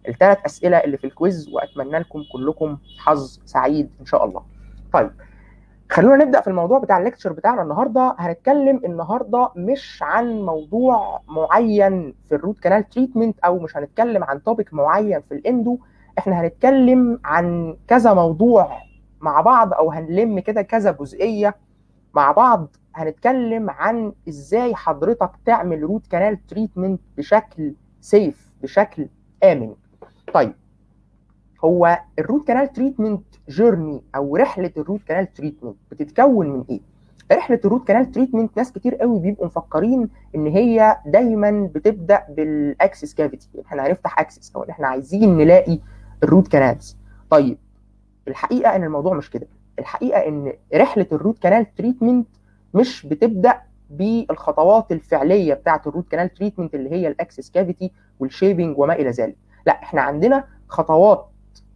الثلاث اسئله اللي في الكويز واتمنى لكم كلكم حظ سعيد ان شاء الله طيب خلونا نبدا في الموضوع بتاع الليكتشر بتاعنا النهارده هنتكلم النهارده مش عن موضوع معين في الروت كانال تريتمنت او مش هنتكلم عن توبيك معين في الاندو احنا هنتكلم عن كذا موضوع مع بعض او هنلم كده كذا جزئيه مع بعض هنتكلم عن ازاي حضرتك تعمل روت كانال تريتمنت بشكل سيف بشكل امن طيب هو الروت كانال تريتمنت جيرني او رحله الروت كانال تريتمنت بتتكون من ايه رحله الروت كانال تريتمنت ناس كتير قوي بيبقوا مفكرين ان هي دايما بتبدا بالاكسس كافيتي احنا هنفتح اكسس او ان احنا عايزين نلاقي الروت كانالز طيب الحقيقه ان الموضوع مش كده الحقيقه ان رحله الروت كانال تريتمنت مش بتبدا بالخطوات الفعليه بتاعه الروت كانال تريتمنت اللي هي الاكسس كافيتي والشيبنج وما الى ذلك لا احنا عندنا خطوات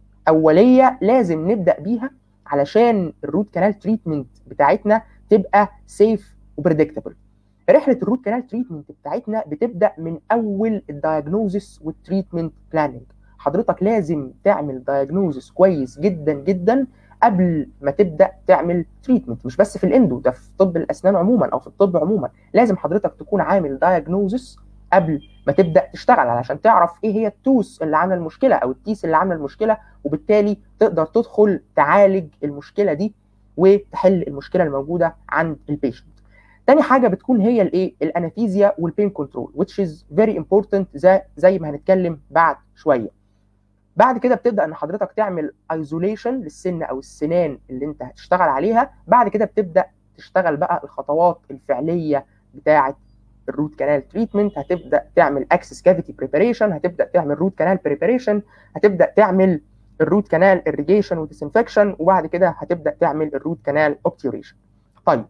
اوليه لازم نبدا بيها علشان الروت كانال تريتمنت بتاعتنا تبقى سيف وبريدكتبل رحله الروت كانال تريتمنت بتاعتنا بتبدا من اول الدايجنوزس والتريتمنت بلاننج حضرتك لازم تعمل دايجنوزس كويس جدا جدا قبل ما تبدا تعمل تريتمنت مش بس في الاندو ده في طب الاسنان عموما او في الطب عموما لازم حضرتك تكون عامل دايجنوزس قبل ما تبدا تشتغل علشان تعرف ايه هي التوس اللي عامله المشكله او التيس اللي عامله المشكله وبالتالي تقدر تدخل تعالج المشكله دي وتحل المشكله الموجوده عند البيشنت تاني حاجه بتكون هي الايه الانستيزيا والبين كنترول which is very important زي, زي ما هنتكلم بعد شويه بعد كده بتبدا ان حضرتك تعمل ايزوليشن للسن او السنان اللي انت هتشتغل عليها بعد كده بتبدا تشتغل بقى الخطوات الفعليه بتاعه الروت كانال تريتمنت هتبدا تعمل اكسس كافيتي بريباريشن هتبدا تعمل روت كانال بريباريشن هتبدا تعمل الروت كانال اريجيشن وديسنفكشن وبعد كده هتبدا تعمل الروت كانال اوبتيوريشن طيب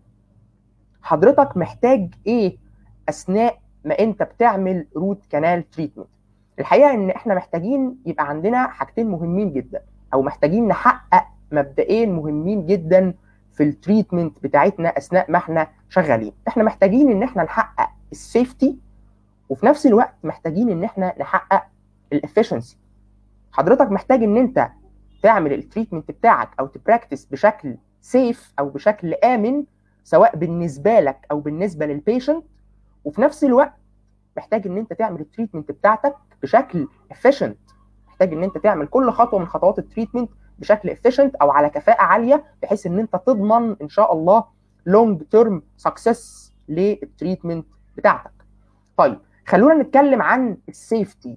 حضرتك محتاج ايه اثناء ما انت بتعمل روت كانال تريتمنت الحقيقه ان احنا محتاجين يبقى عندنا حاجتين مهمين جدا او محتاجين نحقق مبدئين مهمين جدا في التريتمنت بتاعتنا اثناء ما احنا شغالين احنا محتاجين ان احنا نحقق السيفتي وفي نفس الوقت محتاجين ان احنا نحقق الافشنسي حضرتك محتاج ان انت تعمل التريتمنت بتاعك او تبراكتس بشكل سيف او بشكل امن سواء بالنسبه لك او بالنسبه للبيشنت وفي نفس الوقت محتاج ان انت تعمل التريتمنت بتاعتك بشكل efficient محتاج ان انت تعمل كل خطوه من خطوات التريتمنت بشكل efficient او على كفاءه عاليه بحيث ان انت تضمن ان شاء الله لونج تيرم سكسس للتريتمنت بتاعتك. طيب خلونا نتكلم عن السيفتي.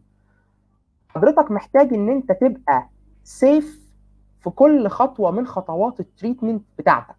حضرتك محتاج ان انت تبقى سيف في كل خطوه من خطوات التريتمنت بتاعتك.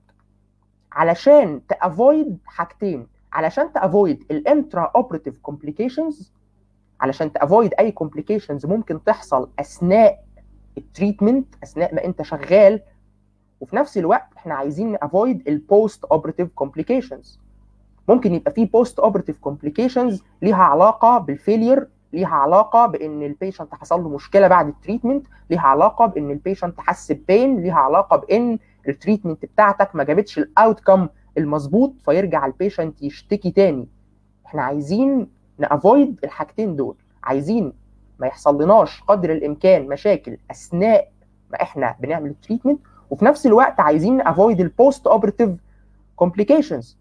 علشان تافويد حاجتين علشان تافويد الانترا اوبراتيف كومبليكيشنز علشان تافويد اي كومبليكيشنز ممكن تحصل اثناء التريتمنت اثناء ما انت شغال وفي نفس الوقت احنا عايزين نافويد البوست اوبراتيف كومبليكيشنز ممكن يبقى في بوست اوبراتيف كومبليكيشنز ليها علاقه بالفيلير ليها علاقه بان البيشنت حصل له مشكله بعد التريتمنت ليها علاقه بان البيشنت حس ببين ليها علاقه بان التريتمنت بتاعتك ما جابتش الاوتكم المظبوط فيرجع البيشنت يشتكي تاني احنا عايزين نافويد الحاجتين دول عايزين ما يحصل لناش قدر الامكان مشاكل اثناء ما احنا بنعمل التريتمنت وفي نفس الوقت عايزين نافويد البوست اوبراتيف كومبليكيشنز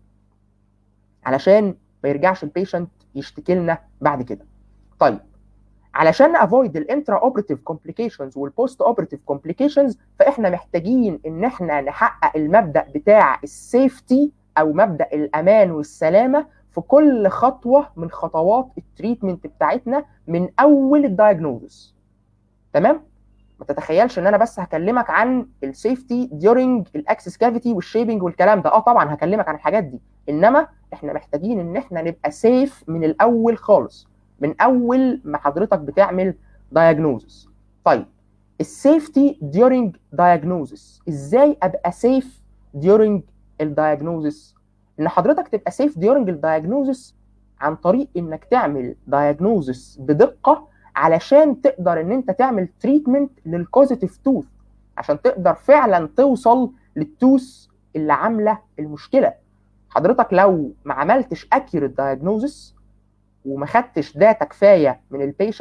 علشان ما يرجعش البيشنت يشتكي لنا بعد كده طيب علشان نافويد الانترا اوبراتيف كومبليكيشنز والبوست اوبراتيف كومبليكيشنز فاحنا محتاجين ان احنا نحقق المبدا بتاع السيفتي او مبدا الامان والسلامه في كل خطوه من خطوات التريتمنت بتاعتنا من اول الدايجنوزس تمام ما تتخيلش ان انا بس هكلمك عن السيفتي ديورنج الاكسس كافيتي والشيبنج والكلام ده اه طبعا هكلمك عن الحاجات دي انما احنا محتاجين ان احنا نبقى سيف من الاول خالص من اول ما حضرتك بتعمل دايجنوزس طيب السيفتي ديورنج دايجنوزس ازاي ابقى سيف ديورنج الدايجنوزس ان حضرتك تبقى سيف ديورنج الدايجنوزس عن طريق انك تعمل دايجنوزس بدقه علشان تقدر ان انت تعمل تريتمنت للكوزيتيف توث عشان تقدر فعلا توصل للتوث اللي عامله المشكله حضرتك لو ما عملتش اكيوريت دايجنوزس وما خدتش داتا كفايه من البيشنت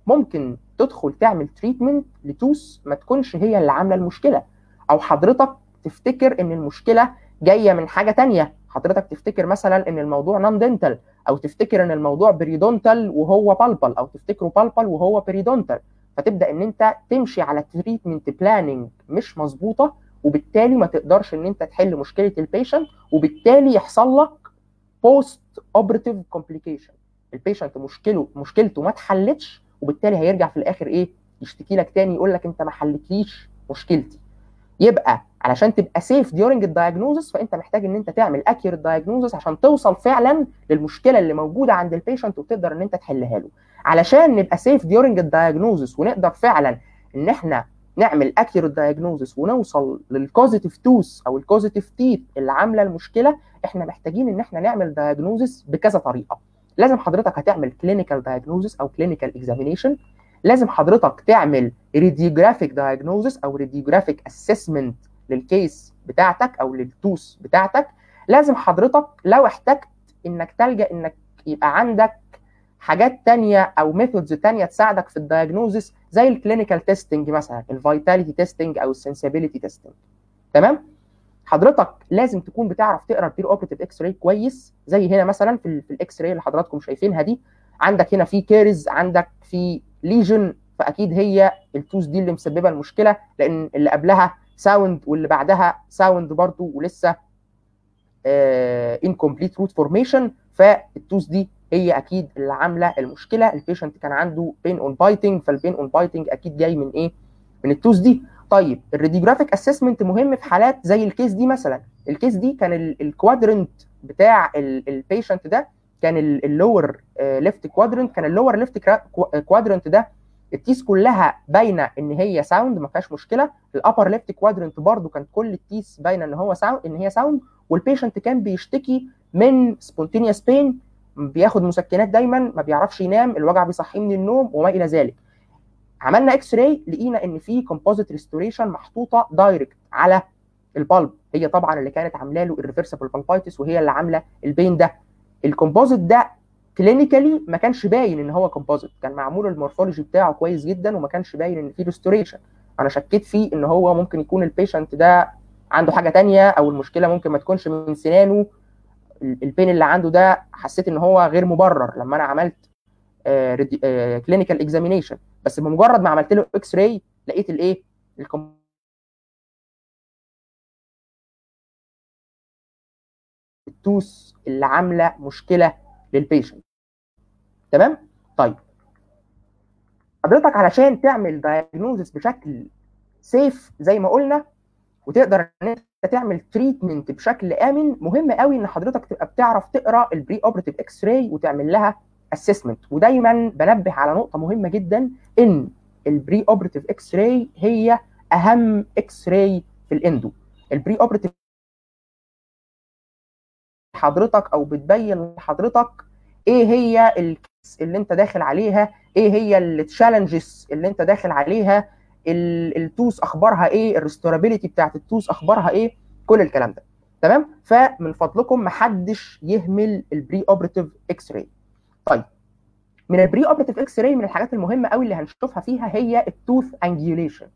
ممكن تدخل تعمل تريتمنت لتوس ما تكونش هي اللي عامله المشكله او حضرتك تفتكر ان المشكله جايه من حاجه تانية حضرتك تفتكر مثلا ان الموضوع نون دنتال او تفتكر ان الموضوع بريدونتال وهو بالبل او تفتكره بالبل وهو بريدونتال فتبدا ان انت تمشي على تريتمنت بلاننج مش مظبوطه وبالتالي ما تقدرش ان انت تحل مشكله البيشنت وبالتالي يحصل لك بوست اوبراتيف كومبليكيشن البيشنت مشكله مشكلته ما اتحلتش وبالتالي هيرجع في الاخر ايه يشتكي لك تاني يقول لك انت ما حلتليش مشكلتي يبقى علشان تبقى سيف ديورنج الدايجنوزس فانت محتاج ان انت تعمل اكيوريت دايجنوزس عشان توصل فعلا للمشكله اللي موجوده عند البيشنت وتقدر ان انت تحلها له علشان نبقى سيف ديورنج الدايجنوزس ونقدر فعلا ان احنا نعمل اكيوريت دايجنوزس ونوصل للكوزيتيف توس او الكوزيتيف تيت اللي عامله المشكله احنا محتاجين ان احنا نعمل دايجنوزس بكذا طريقه لازم حضرتك هتعمل كلينيكال دايجنوزس او كلينيكال اكزامينيشن لازم حضرتك تعمل راديوجرافيك دايجنوزس او راديوجرافيك اسسمنت للكيس بتاعتك او للتوس بتاعتك لازم حضرتك لو احتجت انك تلجا انك يبقى عندك حاجات تانية او ميثودز تانية تساعدك في الدايجنوزس زي الكلينيكال تيستنج مثلا الفيتاليتي تيستنج او السنسبيليتي تيستنج تمام حضرتك لازم تكون بتعرف تقرا البير اوبريتيف اكس راي كويس زي هنا مثلا في, في الاكس راي اللي حضراتكم شايفينها دي عندك هنا في كيرز عندك في ليجن فاكيد هي التوز دي اللي مسببه المشكله لان اللي قبلها ساوند واللي بعدها ساوند برضو ولسه انكمبليت روت فورميشن فالتوز دي هي اكيد اللي عامله المشكله البيشنت كان عنده بين اون بايتنج فالبين اون بايتنج اكيد جاي من ايه من التوز دي طيب الراديوجرافيك اسسمنت مهم في حالات زي الكيس دي مثلا الكيس دي كان الكوادرنت بتاع البيشنت ده كان اللور ليفت كوادرنت كان اللور ليفت كوادرنت ده التيس كلها باينه ان هي ساوند ما فيهاش مشكله الابر ليفت كوادرنت برضو كانت كل التيس باينه ان هو ساوند ان هي ساوند والبيشنت كان بيشتكي من سبونتينيوس بين بياخد مسكنات دايما ما بيعرفش ينام الوجع بيصحيه من النوم وما الى ذلك عملنا اكس راي لقينا ان في كومبوزيت ريستوريشن محطوطه دايركت على البلب هي طبعا اللي كانت عامله له الريفرسبل بالبايتس وهي اللي عامله البين ده الكومبوزيت ده كلينيكالي ما كانش باين ان هو كومبوزيت كان معمول المورفولوجي بتاعه كويس جدا وما كانش باين ان في ريستوريشن انا شكيت فيه ان هو ممكن يكون البيشنت ده عنده حاجه تانية او المشكله ممكن ما تكونش من سنانه البين اللي عنده ده حسيت ان هو غير مبرر لما انا عملت كلينيكال اكزامينيشن بس بمجرد ما عملت له اكس راي لقيت الايه التوس اللي عامله مشكله للبيشنت تمام طيب حضرتك علشان تعمل دايجنوزس بشكل سيف زي ما قلنا وتقدر ان انت تعمل تريتمنت بشكل امن مهم قوي ان حضرتك تبقى بتعرف تقرا البري اوبريتيف اكس راي وتعمل لها اسسمنت ودايما بنبه على نقطه مهمه جدا ان البري اوبريتيف اكس راي هي اهم اكس راي في الاندو البري اوبريتيف حضرتك او بتبين لحضرتك ايه هي الكيس اللي انت داخل عليها ايه هي التشالنجز اللي انت داخل عليها التوس اخبارها ايه الريستورابيلتي بتاعت التوس اخبارها ايه كل الكلام ده تمام فمن فضلكم محدش يهمل البري اوبريتيف اكس راي طيب من البري اوبريتيف اكس راي من الحاجات المهمه قوي اللي هنشوفها فيها هي التوث انجيوليشن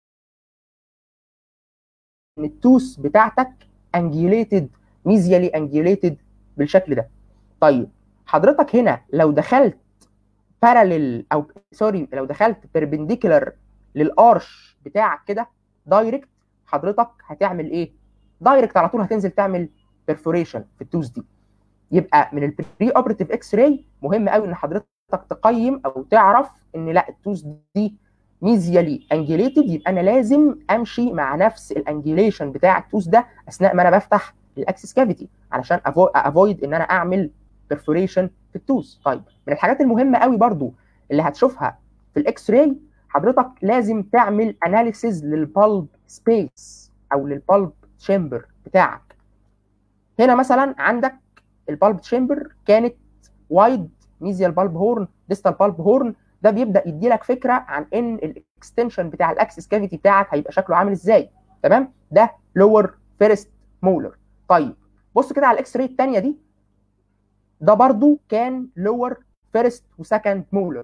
ان التوث بتاعتك انجيوليتد ميزيالي انجيوليتد بالشكل ده طيب حضرتك هنا لو دخلت باراليل او سوري لو دخلت بيربنديكولار للارش بتاعك كده دايركت حضرتك هتعمل ايه دايركت على طول هتنزل تعمل بيرفوريشن في التوث دي يبقى من البري اوبريتيف اكس راي مهم قوي ان حضرتك تقيم او تعرف ان لا التوث دي ميزيالي انجيليتد يبقى انا لازم امشي مع نفس الانجيليشن بتاع التوث ده اثناء ما انا بفتح الاكسس كافيتي علشان افويد ان انا اعمل بيرفوريشن في التوث طيب من الحاجات المهمه قوي برضو اللي هتشوفها في الاكس راي حضرتك لازم تعمل اناليسيز للبالب سبيس او للبالب تشامبر بتاعك هنا مثلا عندك البالب تشامبر كانت وايد ميزيال بالب هورن ديستال بالب هورن ده بيبدا يدي لك فكره عن ان الاكستنشن بتاع الاكسس كافيتي بتاعك هيبقى شكله عامل ازاي تمام ده لور فيرست مولر طيب بص كده على الاكس راي الثانيه دي ده برضو كان لور فيرست وسكند مولر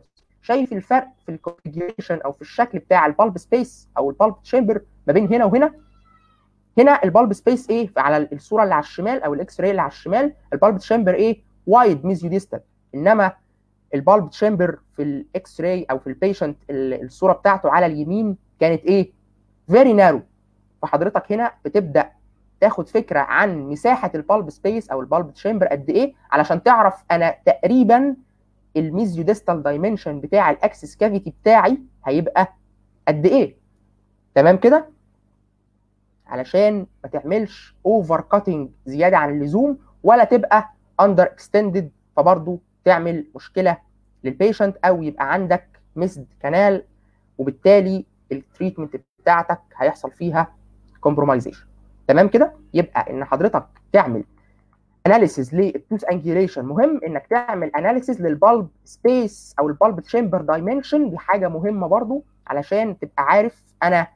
شايف الفرق في الكونفيجريشن او في الشكل بتاع البالب سبيس او البالب تشامبر ما بين هنا وهنا هنا البالب سبيس ايه على الصوره اللي على الشمال او الاكس راي اللي على الشمال البالب تشامبر ايه وايد ميزيو ديستال انما البالب تشامبر في الاكس راي او في البيشنت الصوره بتاعته على اليمين كانت ايه فيري نارو فحضرتك هنا بتبدا تاخد فكره عن مساحه البالب سبيس او البالب تشامبر قد ايه علشان تعرف انا تقريبا الميزيو ديستال دايمنشن بتاع الاكسس كافيتي بتاعي هيبقى قد ايه تمام كده علشان ما تعملش اوفر كاتنج زياده عن اللزوم ولا تبقى اندر اكستندد فبرضه تعمل مشكله للبيشنت او يبقى عندك مسد كانال وبالتالي التريتمنت بتاعتك هيحصل فيها كومبرومايزيشن تمام كده يبقى ان حضرتك تعمل اناليسيز للتوث انجيوليشن مهم انك تعمل اناليسيز للبالب سبيس او البالب تشامبر دايمنشن دي حاجه مهمه برضو علشان تبقى عارف انا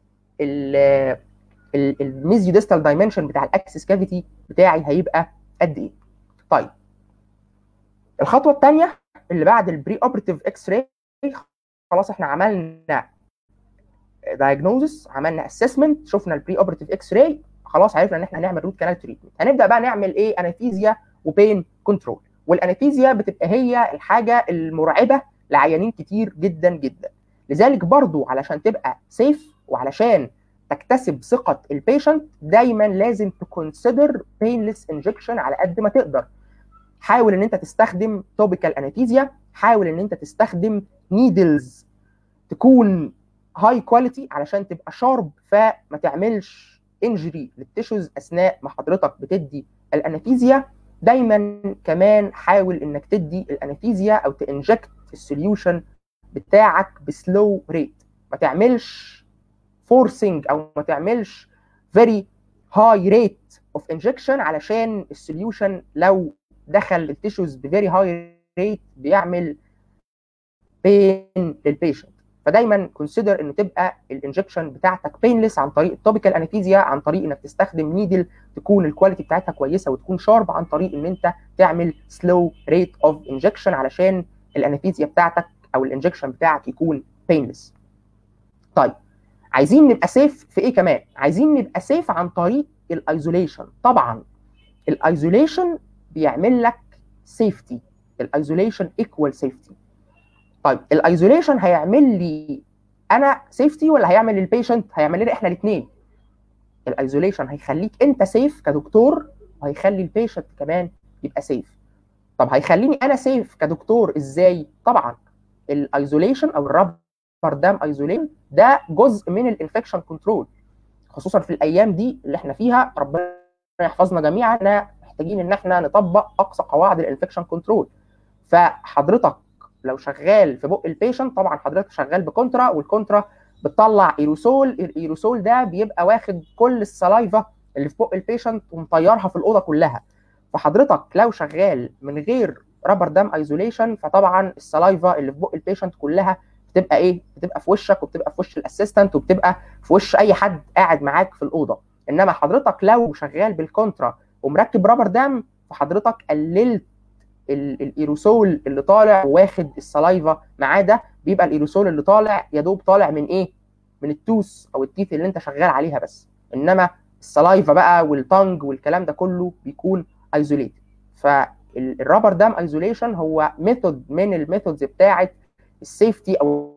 الميزيو ديستال دايمنشن بتاع الاكسس كافيتي بتاعي هيبقى قد ايه طيب الخطوه الثانيه اللي بعد البري اوبريتيف اكس راي خلاص احنا عملنا دايجنوزس عملنا اسسمنت شفنا البري اوبريتيف اكس راي خلاص عرفنا ان احنا هنعمل روت كانال تريتمنت هنبدا بقى نعمل ايه انستيزيا وبين كنترول والانستيزيا بتبقى هي الحاجه المرعبه لعيانين كتير جدا جدا لذلك برضو علشان تبقى سيف وعلشان تكتسب ثقه البيشنت دايما لازم تكونسيدر بينلس انجكشن على قد ما تقدر حاول ان انت تستخدم توبيكال انستيزيا حاول ان انت تستخدم نيدلز تكون هاي كواليتي علشان تبقى شارب فما تعملش انجري للتيشوز اثناء ما حضرتك بتدي الانستيزيا دايما كمان حاول انك تدي الانستيزيا او تنجكت السوليوشن بتاعك بسلو ريت ما تعملش فورسنج او ما تعملش فيري هاي ريت اوف انجكشن علشان السوليوشن لو دخل التيشوز بفيري هاي ريت بيعمل بين للبيشنت فدايما كونسيدر انه تبقى الانجكشن بتاعتك بينلس عن طريق التوبيكال انستيزيا عن طريق انك تستخدم نيدل تكون الكواليتي بتاعتها كويسه وتكون شارب عن طريق ان انت تعمل سلو ريت اوف انجكشن علشان الانستيزيا بتاعتك او الانجكشن بتاعك يكون بينلس طيب عايزين نبقى سيف في ايه كمان عايزين نبقى سيف عن طريق الايزوليشن طبعا الايزوليشن بيعمل لك سيفتي الايزوليشن ايكوال سيفتي طيب الايزوليشن هيعمل لي انا سيفتي ولا هيعمل للبيشنت هيعمل لنا احنا الاثنين الايزوليشن هيخليك انت سيف كدكتور وهيخلي البيشنت كمان يبقى سيف طب هيخليني انا سيف كدكتور ازاي طبعا الايزوليشن او الرابر دام ايزوليشن ده جزء من الانفكشن كنترول خصوصا في الايام دي اللي احنا فيها ربنا يحفظنا جميعا احنا محتاجين ان احنا نطبق اقصى قواعد الانفكشن كنترول فحضرتك لو شغال في بق البيشنت طبعا حضرتك شغال بكونترا والكونترا بتطلع ايروسول الايروسول ده بيبقى واخد كل السلايفا اللي في بق البيشنت ومطيرها في الاوضه كلها فحضرتك لو شغال من غير رابر دام ايزوليشن فطبعا السلايفا اللي في بق البيشنت كلها بتبقى ايه بتبقى في وشك وبتبقى في وش الاسيستنت وبتبقى في وش اي حد قاعد معاك في الاوضه انما حضرتك لو شغال بالكونترا ومركب رابر دام فحضرتك قللت الايروسول اللي طالع واخد السلايفا معاه ده بيبقى الايروسول اللي طالع يا دوب طالع من ايه؟ من التوس او التيث اللي انت شغال عليها بس انما السلايفا بقى والتانج والكلام ده كله بيكون ايزوليت فالرابر دام ايزوليشن هو ميثود من الميثودز بتاعه السيفتي او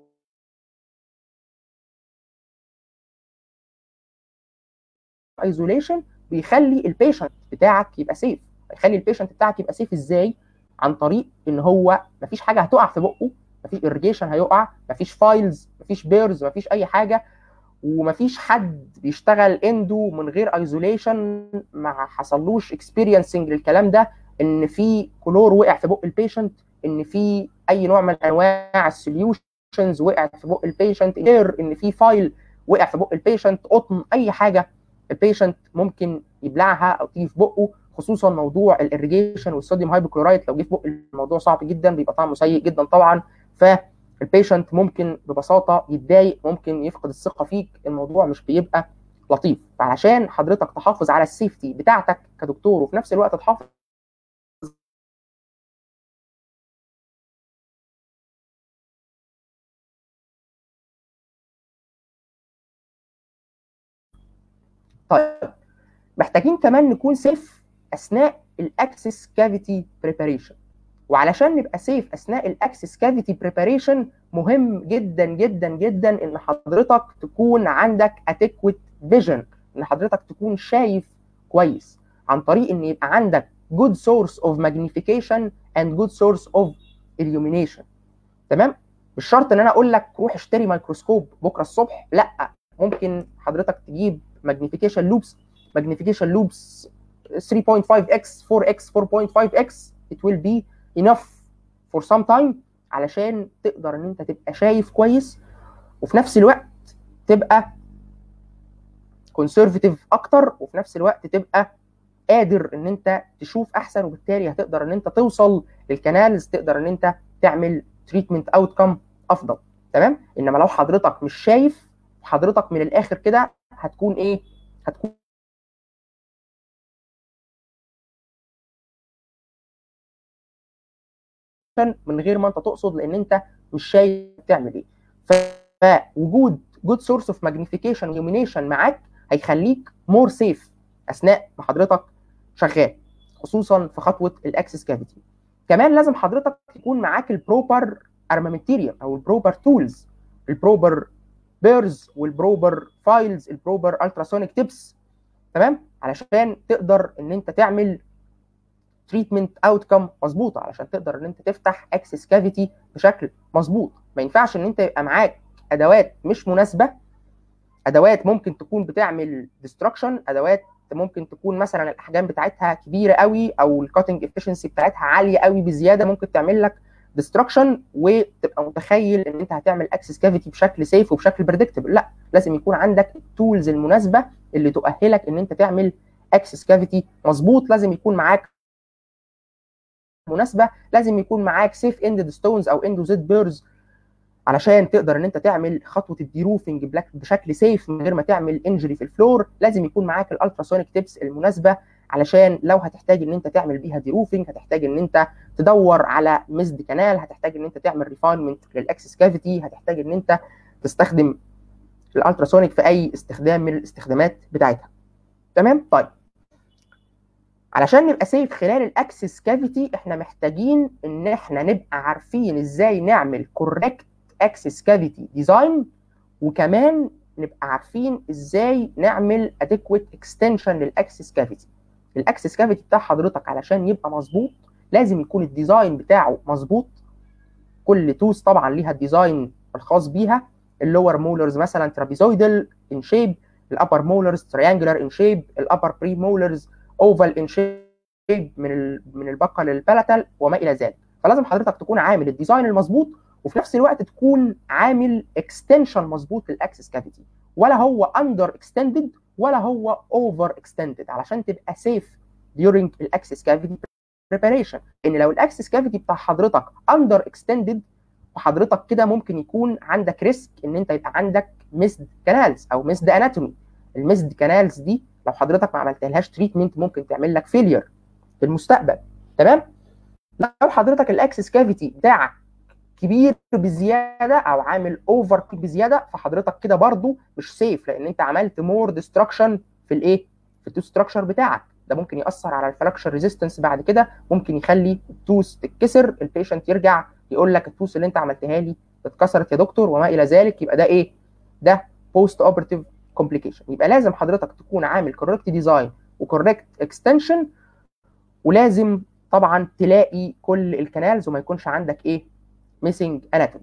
ايزوليشن بيخلي البيشنت بتاعك يبقى سيف يخلي البيشنت بتاعك يبقى سيف ازاي عن طريق ان هو مفيش حاجه هتقع في بقه مفيش اريجيشن هيقع مفيش فايلز مفيش بيرز مفيش اي حاجه ومفيش حد بيشتغل اندو من غير ايزوليشن ما حصلوش اكسبيرينسنج للكلام ده ان في كلور وقع في بق البيشنت ان في اي نوع من انواع السوليوشنز وقعت في بق البيشنت ان في فايل وقع في بق البيشنت قطن اي حاجه البيشنت ممكن يبلعها او تيجي في بقه خصوصا موضوع الاريجيشن والصوديوم هايبوكلورايت لو جه في بق الموضوع صعب جدا بيبقى طعمه سيء جدا طبعا فالبيشنت ممكن ببساطه يتضايق ممكن يفقد الثقه فيك الموضوع مش بيبقى لطيف فعشان حضرتك تحافظ على السيفتي بتاعتك كدكتور وفي نفس الوقت تحافظ طيب محتاجين كمان نكون سيف اثناء الاكسس كافيتي بريباريشن وعلشان نبقى سيف اثناء الاكسس كافيتي بريباريشن مهم جدا جدا جدا ان حضرتك تكون عندك اتيكويت فيجن ان حضرتك تكون شايف كويس عن طريق ان يبقى عندك good source of magnification and good source of illumination تمام مش شرط ان انا اقول لك روح اشتري ميكروسكوب بكره الصبح لا ممكن حضرتك تجيب magnification loops magnification loops 3.5x 4x 4.5x it will be enough for some time علشان تقدر ان انت تبقى شايف كويس وفي نفس الوقت تبقى كونسرفتيف اكتر وفي نفس الوقت تبقى قادر ان انت تشوف احسن وبالتالي هتقدر ان انت توصل للكنالز تقدر ان انت تعمل تريتمنت اوتكم افضل تمام انما لو حضرتك مش شايف حضرتك من الاخر كده هتكون ايه هتكون من غير ما انت تقصد لان انت مش شايف تعمل ايه فوجود جود سورس اوف ماجنيفيكيشن illumination معاك هيخليك مور سيف اثناء ما حضرتك شغال خصوصا في خطوه الاكسس كافيتي كمان لازم حضرتك يكون معاك البروبر ارمامنتيريوم او البروبر تولز البروبر بيرز والبروبر فايلز البروبر التراسونيك تيبس تمام علشان تقدر ان انت تعمل تريتمنت اوتكم مظبوطه علشان تقدر ان انت تفتح اكسس كافيتي بشكل مظبوط ما ينفعش ان انت يبقى معاك ادوات مش مناسبه ادوات ممكن تكون بتعمل ديستركشن ادوات ممكن تكون مثلا الاحجام بتاعتها كبيره قوي او الكاتنج افشنسي بتاعتها عاليه قوي بزياده ممكن تعمل لك ديستركشن وتبقى متخيل ان انت هتعمل اكسس كافيتي بشكل سيف وبشكل بريدكتبل لا لازم يكون عندك التولز المناسبه اللي تؤهلك ان انت تعمل اكسس كافيتي مظبوط لازم يكون معاك مناسبه لازم يكون معاك سيف اندد ستونز او اندو زد بيرز علشان تقدر ان انت تعمل خطوه الديروفنج بشكل سيف من غير ما تعمل انجري في الفلور لازم يكون معاك الالتراسونيك تيبس المناسبه علشان لو هتحتاج ان انت تعمل بيها ديروفنج هتحتاج ان انت تدور على مزد كانال هتحتاج ان انت تعمل ريفاينمنت للاكسس كافيتي هتحتاج ان انت تستخدم الالتراسونيك في اي استخدام من الاستخدامات بتاعتها تمام طيب علشان نبقى سيف خلال الاكسس كافيتي احنا محتاجين ان احنا نبقى عارفين ازاي نعمل كوريكت اكسس كافيتي ديزاين وكمان نبقى عارفين ازاي نعمل اديكويت اكستنشن للاكسس كافيتي الاكسس كافيتي بتاع حضرتك علشان يبقى مظبوط لازم يكون الديزاين بتاعه مظبوط كل توس طبعا ليها الديزاين الخاص بيها اللور مولرز مثلا ترابيزويدال ان شيب الابر مولرز تريانجلر ان شيب الابر بري مولرز اوفال ان شيب من ال من البقه للبلاتال وما الى ذلك فلازم حضرتك تكون عامل الديزاين المظبوط وفي نفس الوقت تكون عامل اكستنشن مظبوط للاكسس كافيتي ولا هو اندر اكستندد ولا هو اوفر اكستندد علشان تبقى سيف during الاكسس كافيتي بريباريشن ان لو الاكسس كافيتي بتاع حضرتك اندر اكستندد وحضرتك كده ممكن يكون عندك ريسك ان انت يبقى عندك مسد كانالز او مسد اناتومي المسد كانالز دي لو حضرتك ما عملتلهاش تريتمنت ممكن تعمل لك فيلير في المستقبل تمام لو حضرتك الاكسس كافيتي بتاعك كبير بزياده او عامل اوفر بزياده فحضرتك كده برضو مش سيف لان انت عملت مور ديستركشن في الايه في التو ستراكشر بتاعك ده ممكن ياثر على الفلاكشر ريزيستنس بعد كده ممكن يخلي التوس تتكسر البيشنت يرجع يقول لك التوس اللي انت عملتها لي اتكسرت يا دكتور وما الى ذلك يبقى ده ايه ده بوست اوبرتيف كومبليكيشن يبقى لازم حضرتك تكون عامل كوريكت ديزاين وكوريكت اكستنشن ولازم طبعا تلاقي كل الكنالز وما يكونش عندك ايه ميسنج اناتومي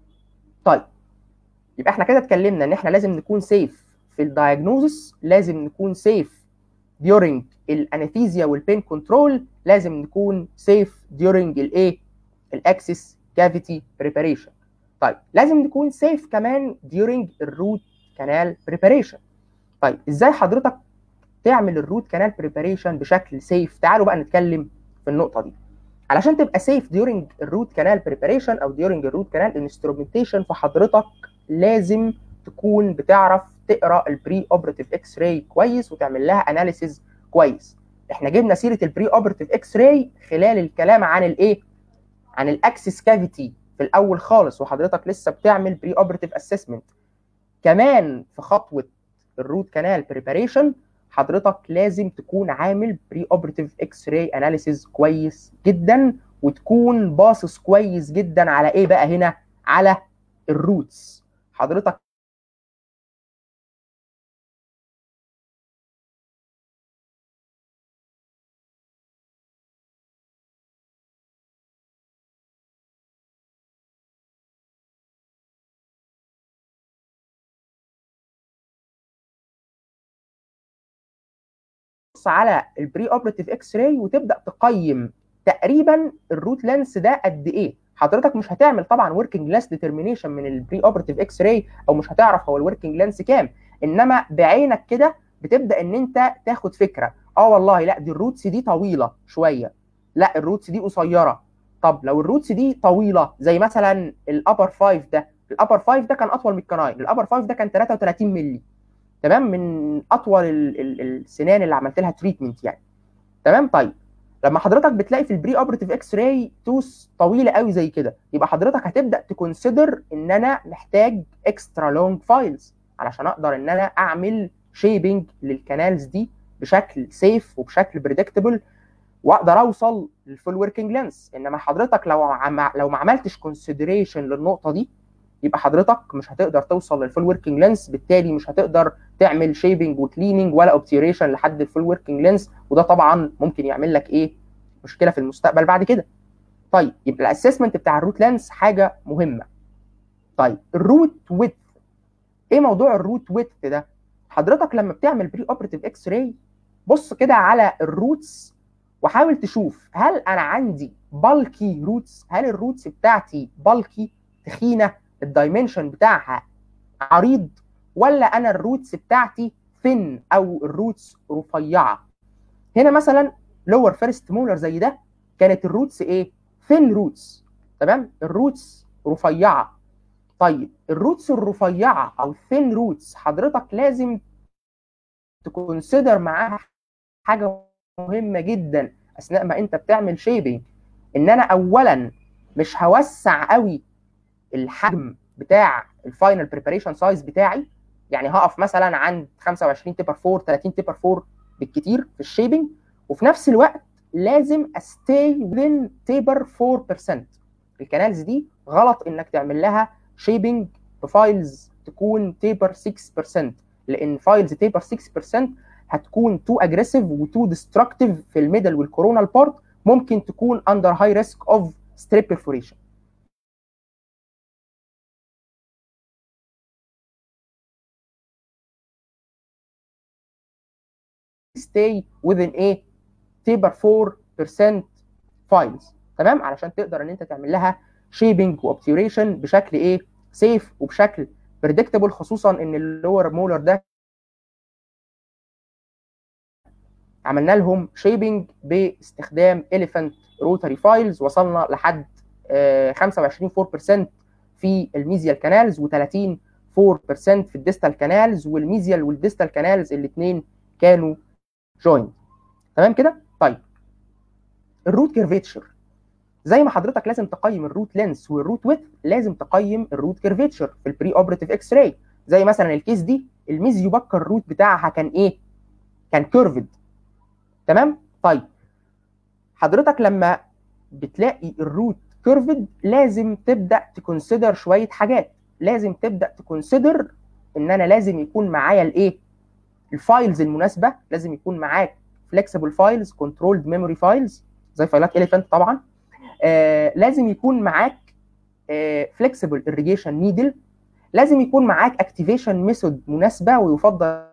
طيب يبقى احنا كده اتكلمنا ان احنا لازم نكون سيف في الدايجنوزس لازم نكون سيف during الانستيزيا والبين كنترول لازم نكون سيف during الايه الاكسس كافيتي بريباريشن طيب لازم نكون سيف كمان during الروت كانال بريباريشن طيب ازاي حضرتك تعمل الروت كانال بريباريشن بشكل سيف تعالوا بقى نتكلم في النقطه دي علشان تبقى سيف during الروت كانال بريباريشن او during الروت كانال انسترومنتيشن فحضرتك لازم تكون بتعرف تقرا البري اوبراتيف اكس راي كويس وتعمل لها اناليسيز كويس احنا جبنا سيره البري اوبراتيف اكس راي خلال الكلام عن الايه عن الاكسس كافيتي في الاول خالص وحضرتك لسه بتعمل بري اوبراتيف اسسمنت كمان في خطوه الروت كانال بريباريشن حضرتك لازم تكون عامل بري اوبرتيف اكس راي اناليسيز كويس جدا وتكون باصص كويس جدا على ايه بقى هنا على الروتس حضرتك على البري اوبرتيف اكس راي وتبدا تقيم تقريبا الروت لينس ده قد ايه حضرتك مش هتعمل طبعا وركينج لينس ديترمينيشن من البري اوبرتيف اكس راي او مش هتعرف هو الوركينج لينس كام انما بعينك كده بتبدا ان انت تاخد فكره اه والله لا دي الروتس دي طويله شويه لا الروتس دي قصيره طب لو الروتس دي طويله زي مثلا الابر 5 ده الابر 5 ده كان اطول من الكناين الابر 5 ده كان 33 مللي تمام من اطول ال ال السنان اللي عملت لها تريتمنت يعني تمام طيب لما حضرتك بتلاقي في البري اوبرتيف اكس راي توس طويله قوي زي كده يبقى حضرتك هتبدا تكونسيدر ان انا محتاج اكسترا لونج فايلز علشان اقدر ان انا اعمل شيبنج للكنالز دي بشكل سيف وبشكل بريدكتبل واقدر اوصل للفول وركينج لينس انما حضرتك لو عم لو ما عملتش كونسيدريشن للنقطه دي يبقى حضرتك مش هتقدر توصل للفول وركينج لينس بالتالي مش هتقدر تعمل شيبنج وكليننج ولا اوبتيريشن لحد الفول وركينج لينس وده طبعا ممكن يعمل لك ايه مشكله في المستقبل بعد كده طيب يبقى الاسسمنت بتاع الروت لينس حاجه مهمه طيب الروت ويت ايه موضوع الروت ويت ده حضرتك لما بتعمل بري اوبرتيف اكس راي بص كده على الروتس وحاول تشوف هل انا عندي بالكي روتس هل الروتس بتاعتي بالكي تخينه الدايمنشن بتاعها عريض ولا انا الروتس بتاعتي ثين او الروتس رفيعه هنا مثلا لور فيرست مولر زي ده كانت الروتس ايه ثين روتس تمام الروتس رفيعه طيب الروتس الرفيعه او ثين روتس حضرتك لازم تكونسيدر معاها حاجه مهمه جدا اثناء ما انت بتعمل شيبنج ان انا اولا مش هوسع قوي الحجم بتاع الفاينل بريباريشن سايز بتاعي يعني هقف مثلا عند 25 تيبر 4 30 تيبر 4 بالكتير في الشيبنج وفي نفس الوقت لازم استي within تيبر 4% الكنالز دي غلط انك تعمل لها شيبنج بفايلز تكون تيبر 6% لان فايلز تيبر 6% هتكون تو اجريسيف وتو ديستركتيف في الميدل والكورونال بارت ممكن تكون اندر هاي ريسك اوف ستريب بيرفوريشن stay within ايه تيبر 4% فايلز تمام علشان تقدر ان انت تعمل لها شيبنج واوبتيوريشن بشكل ايه سيف وبشكل بريدكتبل خصوصا ان اللور مولر ده عملنا لهم شيبنج باستخدام اليفنت روتري فايلز وصلنا لحد آه 25 4% في الميزيال كانالز و30 4% في الديستال كانالز والميزيال والديستال كانالز الاثنين كانوا جوينت تمام كده طيب الروت كيرفيتشر زي ما حضرتك لازم تقيم الروت لينس والروت ويث لازم تقيم الروت كيرفيتشر في البري اوبرتيف اكس راي زي مثلا الكيس دي الميزيو بكر الروت بتاعها كان ايه كان كيرفد تمام طيب حضرتك لما بتلاقي الروت كيرفد لازم تبدا تكونسيدر شويه حاجات لازم تبدا تكونسيدر ان انا لازم يكون معايا الايه الفايلز المناسبه لازم يكون معاك فليكسيبل فايلز كنترولد ميموري فايلز زي فايلات اليفنت طبعا آه لازم يكون معاك فليكسيبل irrigation نيدل لازم يكون معاك اكتيفيشن ميثود مناسبه ويفضل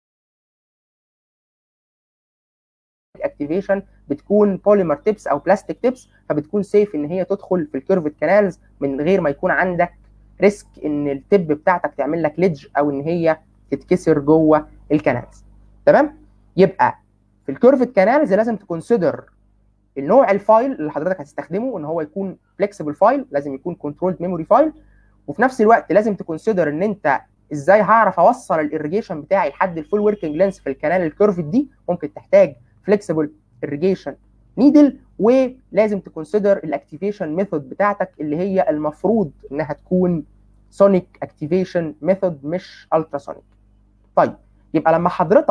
اكتيفيشن بتكون بوليمر تيبس او بلاستيك تيبس فبتكون سيف ان هي تدخل في الكيرفد كانالز من غير ما يكون عندك ريسك ان التب بتاعتك تعمل لك ليدج او ان هي تتكسر جوه الكانالز تمام يبقى في الكيرفد كانالز لازم تكونسيدر النوع الفايل اللي حضرتك هتستخدمه ان هو يكون فليكسيبل فايل لازم يكون كنترولد ميموري فايل وفي نفس الوقت لازم تكونسيدر ان انت ازاي هعرف اوصل الاريجيشن بتاعي لحد الفول وركينج لينس في الكنال الكيرفد دي ممكن تحتاج فليكسيبل irrigation نيدل ولازم تكونسيدر الاكتيفيشن ميثود بتاعتك اللي هي المفروض انها تكون سونيك اكتيفيشن ميثود مش التراسونيك طيب يبقى لما حضرتك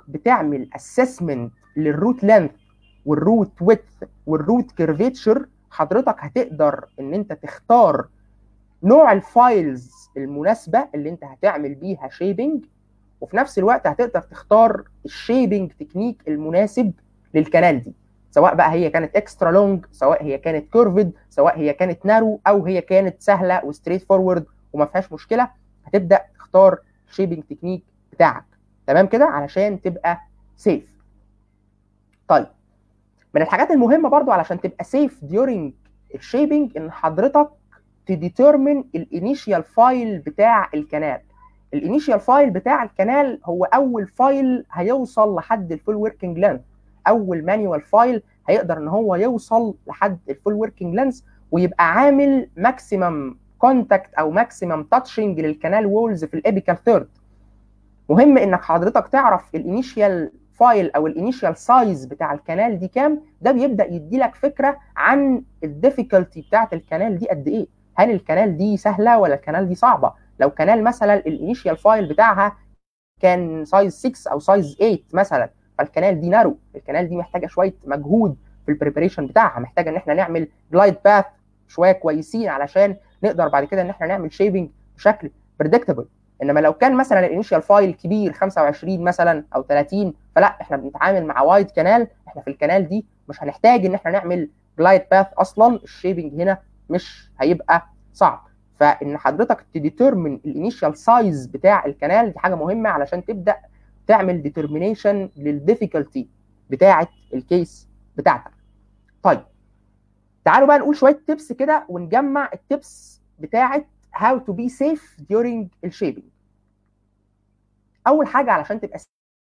بتعمل اسسمنت للروت لينث والروت ويدث والروت كيرفيتشر حضرتك هتقدر ان انت تختار نوع الفايلز المناسبه اللي انت هتعمل بيها شيبنج وفي نفس الوقت هتقدر تختار الشيبنج تكنيك المناسب للكنال دي سواء بقى هي كانت اكسترا لونج سواء هي كانت كيرفد سواء هي كانت نارو او هي كانت سهله وستريت فورورد وما فيهاش مشكله هتبدا تختار الشيبنج تكنيك بتاعك تمام كده علشان تبقى سيف طيب من الحاجات المهمه برضو علشان تبقى سيف ديورنج الشيبنج ان حضرتك تديترمن الانيشيال فايل بتاع الكنال الانيشيال فايل بتاع الكنال هو اول فايل هيوصل لحد الفول وركينج لينث اول مانيوال فايل هيقدر ان هو يوصل لحد الفول وركينج لينث ويبقى عامل ماكسيمم كونتاكت او ماكسيمم تاتشنج للكنال وولز في الابيكال ثيرد مهم انك حضرتك تعرف الانيشيال فايل او الانيشيال سايز بتاع الكنال دي كام ده بيبدا يدي لك فكره عن الديفيكولتي بتاعت الكنال دي قد ايه هل الكنال دي سهله ولا الكنال دي صعبه لو كنال مثلا الانيشيال فايل بتاعها كان سايز 6 او سايز 8 مثلا فالكنال دي نارو الكنال دي محتاجه شويه مجهود في البريبريشن بتاعها محتاجه ان احنا نعمل جلايد باث شويه كويسين علشان نقدر بعد كده ان احنا نعمل شيبنج بشكل بريدكتبل انما لو كان مثلا الانيشال فايل كبير 25 مثلا او 30 فلا احنا بنتعامل مع وايد كانال احنا في الكنال دي مش هنحتاج ان احنا نعمل جلايد باث اصلا الشيبنج هنا مش هيبقى صعب فان حضرتك تديترمن الانيشال سايز بتاع الكنال دي حاجه مهمه علشان تبدا تعمل ديترمينيشن للديفيكولتي بتاعه الكيس بتاعتك طيب تعالوا بقى نقول شويه تيبس كده ونجمع التيبس بتاعه how to be safe during الشيبنج اول حاجه علشان تبقى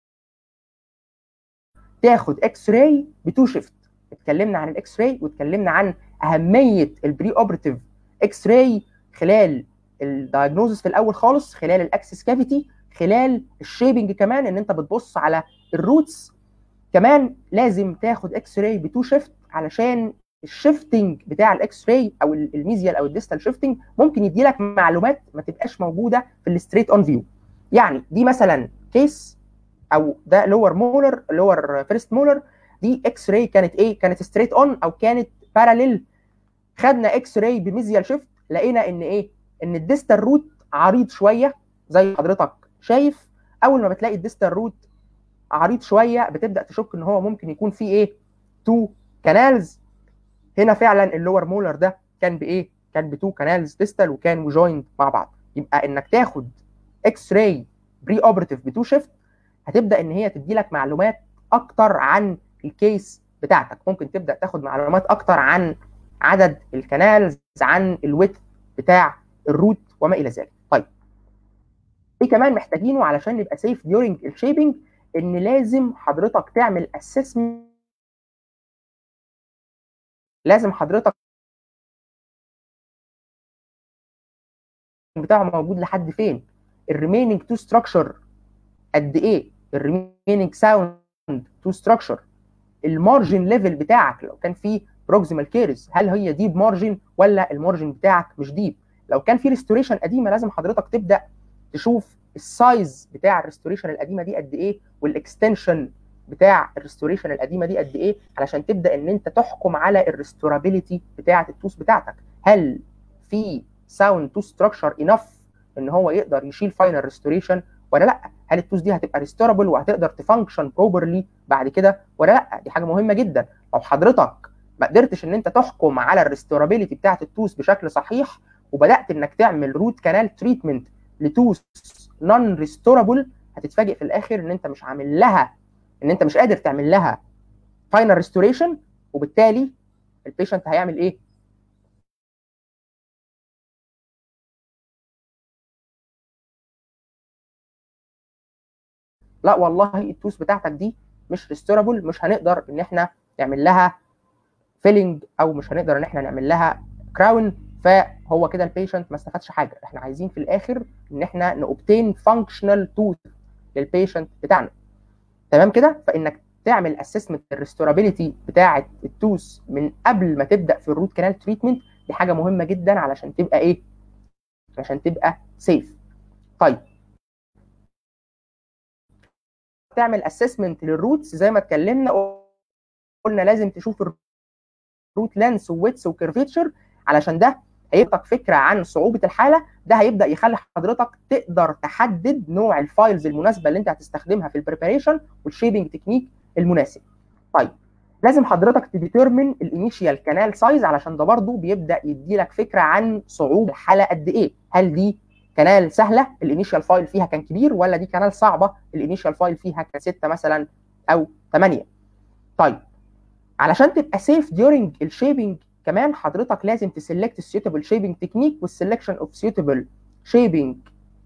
تاخد اكس راي بتو شيفت اتكلمنا عن الاكس راي واتكلمنا عن اهميه البري اوبراتيف اكس راي خلال الدايجنوزس في الاول خالص خلال الاكسس كافيتي خلال الشيبنج كمان ان انت بتبص على الروتس كمان لازم تاخد اكس راي بتو شيفت علشان الشيفتنج بتاع الاكس راي او الميزيال او الديستال شيفتنج ممكن يدي لك معلومات ما تبقاش موجوده في الستريت اون فيو يعني دي مثلا كيس او ده لور مولر لور فيرست مولر دي اكس راي كانت ايه كانت ستريت اون او كانت باراليل خدنا اكس راي بميزيال شيفت لقينا ان ايه ان الديستال روت عريض شويه زي حضرتك شايف اول ما بتلاقي الديستال روت عريض شويه بتبدا تشك ان هو ممكن يكون فيه ايه تو كانالز هنا فعلا اللور مولر ده كان بايه كان بتو كانالز ديستال وكان جويند مع بعض يبقى انك تاخد اكس راي بري اوبراتيف بتو شيفت هتبدا ان هي تدي لك معلومات اكتر عن الكيس بتاعتك ممكن تبدا تاخد معلومات اكتر عن عدد الكنالز عن الويت بتاع الروت وما الى ذلك طيب ايه كمان محتاجينه علشان نبقى سيف ديورنج الشيبنج ان لازم حضرتك تعمل اسسمنت لازم حضرتك بتاعه موجود لحد فين الريميننج تو ستراكشر قد ايه الريميننج ساوند تو ستراكشر المارجن ليفل بتاعك لو كان في بروكسيمال كيرز هل هي ديب مارجن ولا المارجن بتاعك مش ديب لو كان في ريستوريشن قديمه لازم حضرتك تبدا تشوف السايز بتاع الريستوريشن القديمه دي قد ايه والاكستنشن بتاع الريستوريشن القديمه دي قد ايه علشان تبدا ان انت تحكم على الريستورابيلتي بتاعه التوس بتاعتك هل في ساوند تو ستراكشر انف ان هو يقدر يشيل فاينل ريستوريشن ولا لا هل التوس دي هتبقى ريستورابل وهتقدر تفانكشن بروبرلي بعد كده ولا لا دي حاجه مهمه جدا لو حضرتك ما قدرتش ان انت تحكم على الريستورابيلتي بتاعه التوس بشكل صحيح وبدات انك تعمل روت كانال تريتمنت لتوس نون ريستورابل هتتفاجئ في الاخر ان انت مش عامل لها ان انت مش قادر تعمل لها فاينل ريستوريشن وبالتالي البيشنت هيعمل ايه؟ لا والله التوس بتاعتك دي مش ريستورابل مش هنقدر ان احنا نعمل لها فيلنج او مش هنقدر ان احنا نعمل لها كراون فهو كده البيشنت ما استفادش حاجه احنا عايزين في الاخر ان احنا نوبتين فانكشنال توث للبيشنت بتاعنا تمام كده فانك تعمل اسسمنت الريستورابيلتي بتاعه التوث من قبل ما تبدا في الروت كانال تريتمنت دي حاجه مهمه جدا علشان تبقى ايه عشان تبقى سيف طيب تعمل اسسمنت للروتس زي ما اتكلمنا قلنا لازم تشوف الروت لانس وويتس وكيرفيتشر علشان ده هيبقى فكره عن صعوبه الحاله ده هيبدا يخلي حضرتك تقدر تحدد نوع الفايلز المناسبه اللي انت هتستخدمها في البريباريشن والشيبنج تكنيك المناسب طيب لازم حضرتك تديترمن الانيشيال كانال سايز علشان ده برضو بيبدا يدي لك فكره عن صعوبه الحاله قد ايه هل دي كانال سهله الانيشيال فايل فيها كان كبير ولا دي كانال صعبه الانيشيال فايل فيها كان 6 مثلا او 8 طيب علشان تبقى سيف ديورنج الشيبنج كمان حضرتك لازم تسلكت السيوتابل شيبنج تكنيك والسلكشن اوف سيوتابل شيبنج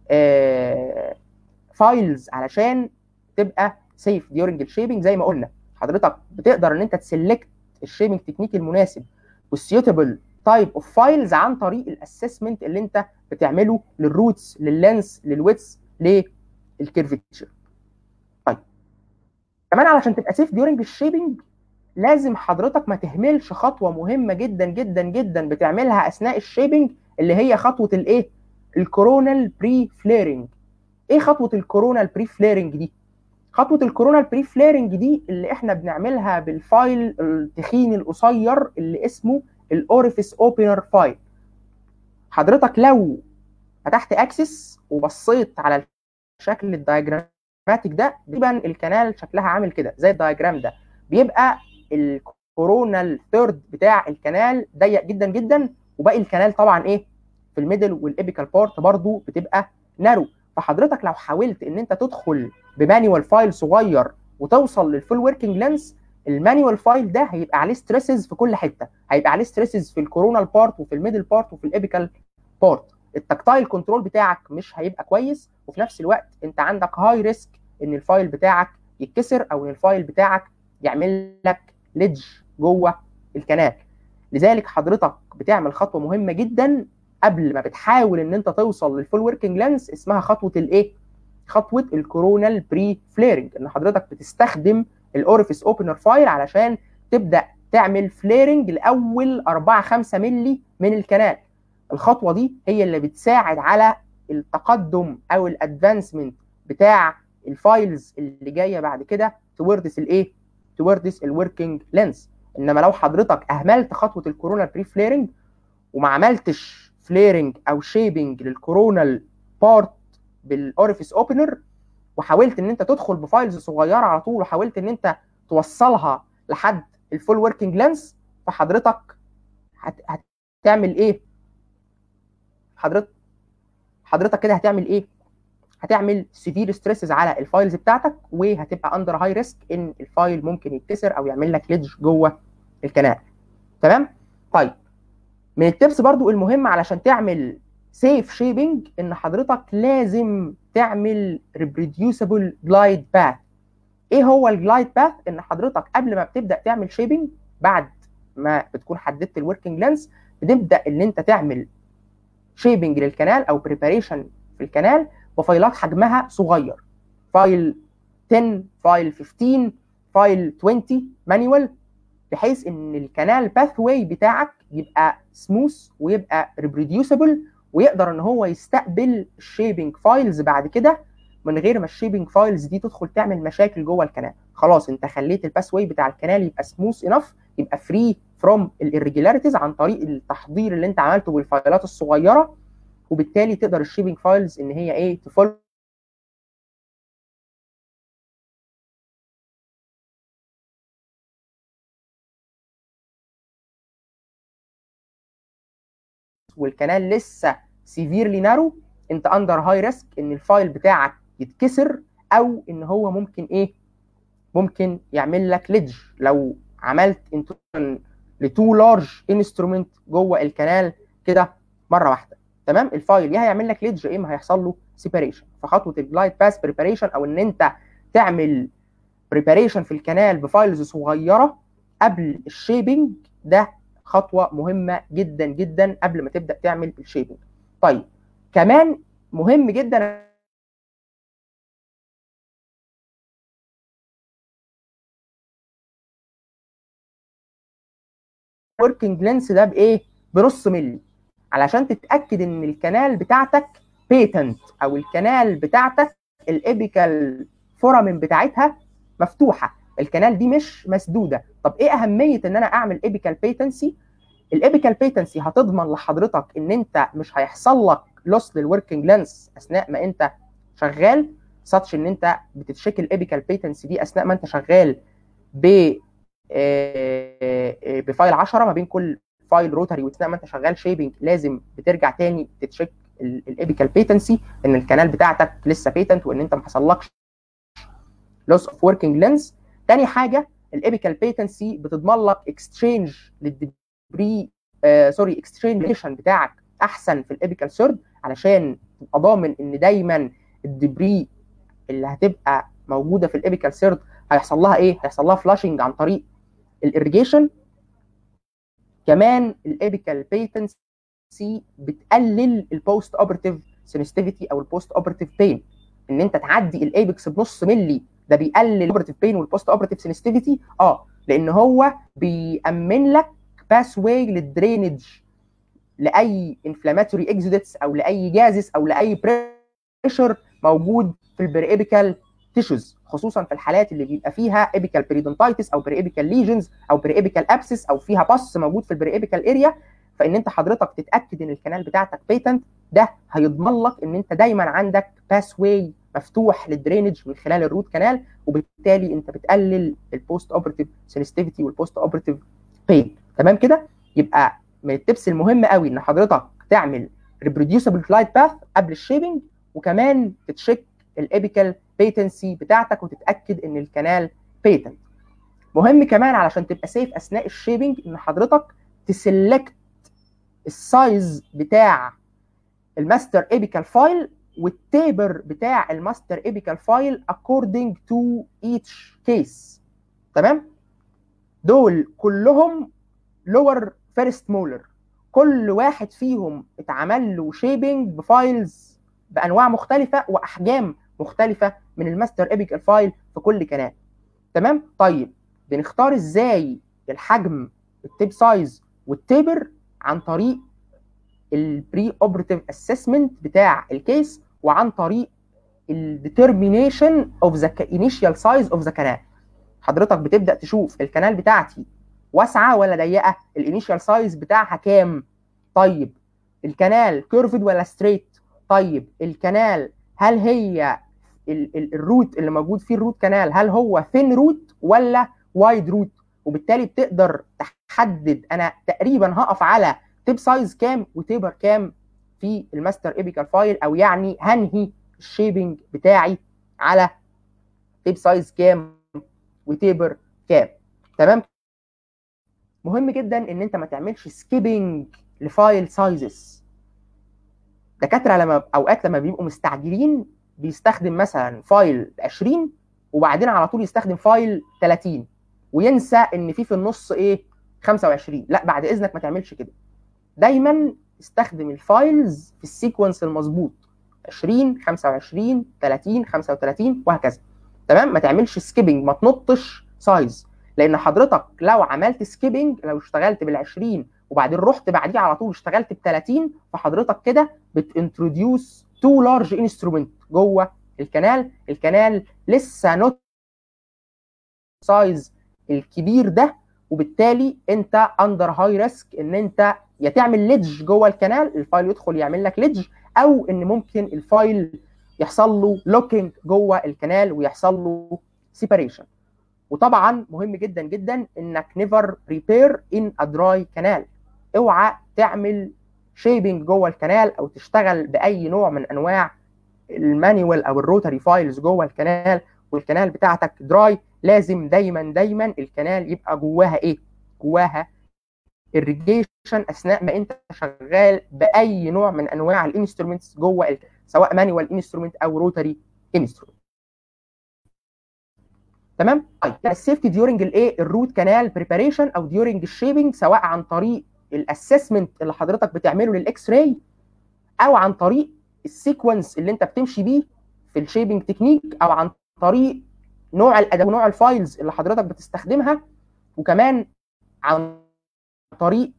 فايلز علشان تبقى سيف ديورنج الشيبنج زي ما قلنا حضرتك بتقدر ان انت تسلكت الشيبنج تكنيك المناسب والسيوتابل تايب اوف فايلز عن طريق الاسسمنت اللي انت بتعمله للروتس لللينس للويتس للكيرفتشر طيب كمان علشان تبقى سيف ديورنج الشيبنج لازم حضرتك ما تهملش خطوه مهمه جدا جدا جدا بتعملها اثناء الشيبنج اللي هي خطوه الايه الكورونال بري فليرنج ايه خطوه الكورونال بري فليرنج دي خطوه الكورونال بري فليرنج دي اللي احنا بنعملها بالفايل التخين القصير اللي اسمه الاوريفيس اوبنر فايل حضرتك لو فتحت اكسس وبصيت على الشكل الدايجراماتيك ده تقريبا الكنال شكلها عامل كده زي الدايجرام ده بيبقى الكورونال ثيرد بتاع الكنال ضيق جدا جدا وباقي الكنال طبعا ايه في الميدل والابيكال بارت برضو بتبقى نارو فحضرتك لو حاولت ان انت تدخل بمانيوال فايل صغير وتوصل للفول وركينج لينس المانيوال فايل ده هيبقى عليه ستريسز في كل حته هيبقى عليه ستريسز في الكورونال بارت وفي الميدل بارت وفي الابيكال بارت التكتايل كنترول بتاعك مش هيبقى كويس وفي نفس الوقت انت عندك هاي ريسك ان الفايل بتاعك يتكسر او ان الفايل بتاعك يعمل لك ليدج جوه الكنال لذلك حضرتك بتعمل خطوه مهمه جدا قبل ما بتحاول ان انت توصل للفول وركينج لينس اسمها خطوه الايه خطوه الكورونال بري فليرنج ان حضرتك بتستخدم الاوريفيس اوبنر فايل علشان تبدا تعمل فليرنج لاول 4 5 مللي من الكنال الخطوه دي هي اللي بتساعد على التقدم او الادفانسمنت بتاع الفايلز اللي جايه بعد كده توردس الايه توردس الوركينج لينس انما لو حضرتك اهملت خطوه الكورونال بري فليرنج وما عملتش فليرنج او شيبنج للكورونال بارت بالاوريفيس اوبنر وحاولت ان انت تدخل بفايلز صغيره على طول وحاولت ان انت توصلها لحد الفول وركينج لينس فحضرتك هت... هتعمل ايه حضرتك حضرتك كده هتعمل ايه هتعمل سيفير ستريسز على الفايلز بتاعتك وهتبقى اندر هاي ريسك ان الفايل ممكن يتكسر او يعمل لك ليدج جوه الكنال تمام طيب من التبس برضو المهمه علشان تعمل سيف شيبنج ان حضرتك لازم تعمل ريبريديوسبل جلايد باث ايه هو الجلايد باث ان حضرتك قبل ما بتبدا تعمل شيبنج بعد ما بتكون حددت الوركينج لينس بتبدا ان انت تعمل شيبنج للكنال او بريباريشن في الكنال وفايلات حجمها صغير فايل 10 فايل 15 فايل 20 مانيوال بحيث ان الكنال باث واي بتاعك يبقى سموث ويبقى ريبريديوسبل ويقدر ان هو يستقبل الشيبنج فايلز بعد كده من غير ما الشيبنج فايلز دي تدخل تعمل مشاكل جوه الكنال خلاص انت خليت الباس واي بتاع الكنال يبقى سموث انف يبقى فري فروم الirregularities عن طريق التحضير اللي انت عملته بالفايلات الصغيره وبالتالي تقدر الشيبنج فايلز ان هي ايه تفول والكنال لسه سيفيرلي نارو انت اندر هاي ريسك ان الفايل بتاعك يتكسر او ان هو ممكن ايه ممكن يعمل لك ليدج لو عملت انتروجن لتو لارج انسترومنت جوه الكنال كده مره واحده تمام الفايل يا هيعمل لك ليدج يا اما هيحصل له سيباريشن فخطوه الجلايد باس بريباريشن او ان انت تعمل بريباريشن في الكنال بفايلز صغيره قبل الشيبنج ده خطوه مهمه جدا جدا قبل ما تبدا تعمل الشيبنج طيب كمان مهم جدا وركينج لينس ده بايه بنص ملي علشان تتاكد ان الكنال بتاعتك بيتنت او الكنال بتاعتك الابيكال الفورامين بتاعتها مفتوحه الكنال دي مش مسدوده طب ايه اهميه ان انا اعمل ايبيكال بيتنسي الايبيكال بيتنسي هتضمن لحضرتك ان انت مش هيحصل لك لوس للوركينج لينس اثناء ما انت شغال ساتش ان انت بتتشيك الايبيكال بيتنسي دي اثناء ما انت شغال ب بفايل 10 ما بين كل فايل روتري واثناء ما انت شغال شيبنج لازم بترجع تاني تتشيك الايبيكال بيتنسي ان الكنال بتاعتك لسه بيتنت وان انت ما حصلكش لوس اوف وركينج لينس تاني حاجه الايبيكال بيتنسي بتضمن لك اكستشينج للدبري آه سوري اكستشينج بتاعك احسن في الايبيكال سيرد علشان تبقى ضامن ان دايما الدبري اللي هتبقى موجوده في الايبيكال سيرد هيحصل لها ايه؟ هيحصل لها فلاشنج عن طريق الاريجيشن كمان الايبيكال بيتنسي بتقلل البوست اوبرتيف سنسيتيفيتي او البوست اوبرتيف بين ان انت تعدي الايبكس بنص ملي ده بيقلل الاوبرتيف بين والبوست اوبرتيف سنسيتيفيتي اه لان هو بيامن لك باس واي للدرينج لاي انفلاماتوري اكزودتس او لاي جازس او لاي بريشر موجود في البريبيكال تيشوز خصوصا في الحالات اللي بيبقى فيها ايبيكال بريدونتايتس او بريبيكال ليجنز او بريبيكال ابسس او فيها باس موجود في البريبيكال اريا فان انت حضرتك تتاكد ان الكنال بتاعتك بيتنت ده هيضمن لك ان انت دايما عندك باس واي مفتوح للدرينج من خلال الروت كانال وبالتالي انت بتقلل البوست اوبرتيف سنسيتيفيتي والبوست اوبرتيف بين تمام كده يبقى من التبس المهم قوي ان حضرتك تعمل ريبروديوسبل جلايد باث قبل الشيبنج وكمان تتشيك الابيكال بيتنسي بتاعتك وتتاكد ان الكنال بيتنت مهم كمان علشان تبقى سيف اثناء الشيبنج ان حضرتك تسلكت السايز بتاع الماستر ايبيكال فايل والتيبر بتاع الماستر ايبيكال فايل according to each case تمام دول كلهم لور فيرست مولر كل واحد فيهم اتعمل له شيبنج بفايلز بانواع مختلفه واحجام مختلفه من الماستر ايبيكال فايل في كل كنال تمام طيب بنختار ازاي الحجم التيب سايز والتيبر عن طريق البري اوبرتيف اسسمنت بتاع الكيس وعن طريق الديترمينيشن اوف ذا انيشال سايز اوف ذا كانال حضرتك بتبدا تشوف الكنال بتاعتي واسعه ولا ضيقه الانيشال سايز بتاعها كام طيب الكنال كيرفد ولا ستريت طيب الكنال هل هي ال ال الروت اللي موجود فيه الروت كانال هل هو ثين روت ولا وايد روت وبالتالي بتقدر تحدد انا تقريبا هقف على تيب سايز كام وتيبر كام في الماستر ايبيكال فايل او يعني هنهي الشيبنج بتاعي على تيب سايز كام وتيبر كام تمام مهم جدا ان انت ما تعملش سكيبنج لفايل سايزز دكاتره لما اوقات لما بيبقوا مستعجلين بيستخدم مثلا فايل 20 وبعدين على طول يستخدم فايل 30 وينسى ان في في النص ايه 25 لا بعد اذنك ما تعملش كده دايما استخدم الفايلز في السيكونس المظبوط 20 25 30 35 وهكذا تمام ما تعملش سكيبنج ما تنطش سايز لان حضرتك لو عملت سكيبنج لو اشتغلت بال 20 وبعدين رحت بعديه على طول اشتغلت ب 30 فحضرتك كده بتنتروديوس تو لارج انسترومنت جوه الكنال الكنال لسه نوت سايز الكبير ده وبالتالي انت اندر هاي ريسك ان انت يا تعمل ليدج جوه الكنال الفايل يدخل يعمل لك ليدج او ان ممكن الفايل يحصل له لوكينج جوه الكنال ويحصل له سيباريشن وطبعا مهم جدا جدا انك نيفر ريبير ان ا دراي كانال اوعى تعمل شيبنج جوه الكنال او تشتغل باي نوع من انواع المانيوال او الروتري فايلز جوه الكنال والكنال بتاعتك دراي لازم دايما دايما الكنال يبقى جواها ايه؟ جواها الريجيشن اثناء ما انت شغال باي نوع من انواع الانسترومنتس جوه سواء مانيوال انسترومنت او روتري انسترومنت تمام طيب السيفتي ديورنج الايه الروت كانال بريباريشن او ديورنج الشيبنج سواء عن طريق الاسسمنت اللي حضرتك بتعمله للاكس راي او عن طريق السيكونس اللي انت بتمشي بيه في الشيبنج تكنيك او عن طريق نوع الاداه ونوع الفايلز اللي حضرتك بتستخدمها وكمان عن طريق